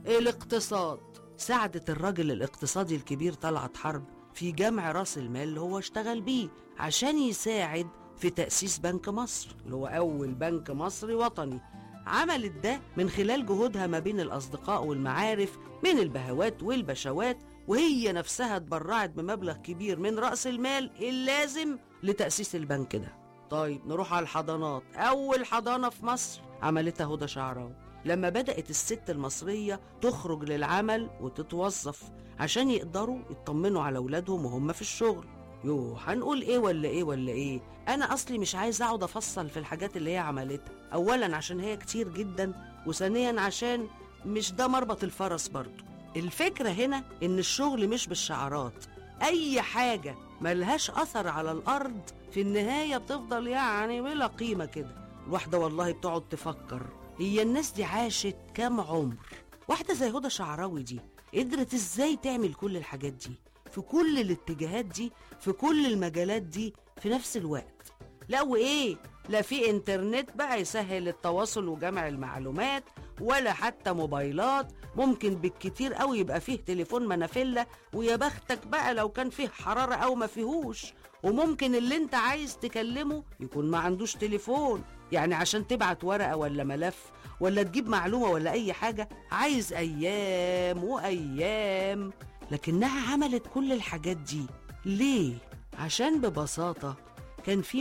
الاقتصاد ساعدت الراجل الاقتصادي الكبير طلعت حرب في جمع راس المال اللي هو اشتغل بيه عشان يساعد في تأسيس بنك مصر اللي هو أول بنك مصري وطني عملت ده من خلال جهودها ما بين الأصدقاء والمعارف من البهوات والبشوات وهي نفسها اتبرعت بمبلغ كبير من رأس المال اللازم لتأسيس البنك ده طيب نروح على الحضانات أول حضانة في مصر عملتها هدى شعراوي لما بدأت الست المصرية تخرج للعمل وتتوظف عشان يقدروا يطمنوا على أولادهم وهم في الشغل يو هنقول ايه ولا ايه ولا ايه انا اصلي مش عايز اقعد افصل في الحاجات اللي هي عملتها اولا عشان هي كتير جدا وثانيا عشان مش ده مربط الفرس برضو الفكرة هنا ان الشغل مش بالشعارات اي حاجة ملهاش اثر على الارض في النهاية بتفضل يعني بلا قيمة كده الواحدة والله بتقعد تفكر هي الناس دي عاشت كام عمر واحدة زي هدى شعراوي دي قدرت ازاي تعمل كل الحاجات دي في كل الاتجاهات دي في كل المجالات دي في نفس الوقت لا وايه لا في انترنت بقى يسهل التواصل وجمع المعلومات ولا حتى موبايلات ممكن بالكتير قوي يبقى فيه تليفون منافلة ويا بختك بقى لو كان فيه حرارة او ما فيهوش وممكن اللي انت عايز تكلمه يكون ما عندوش تليفون يعني عشان تبعت ورقة ولا ملف ولا تجيب معلومة ولا أي حاجة عايز أيام وأيام لكنها عملت كل الحاجات دي ليه؟ عشان ببساطة كان في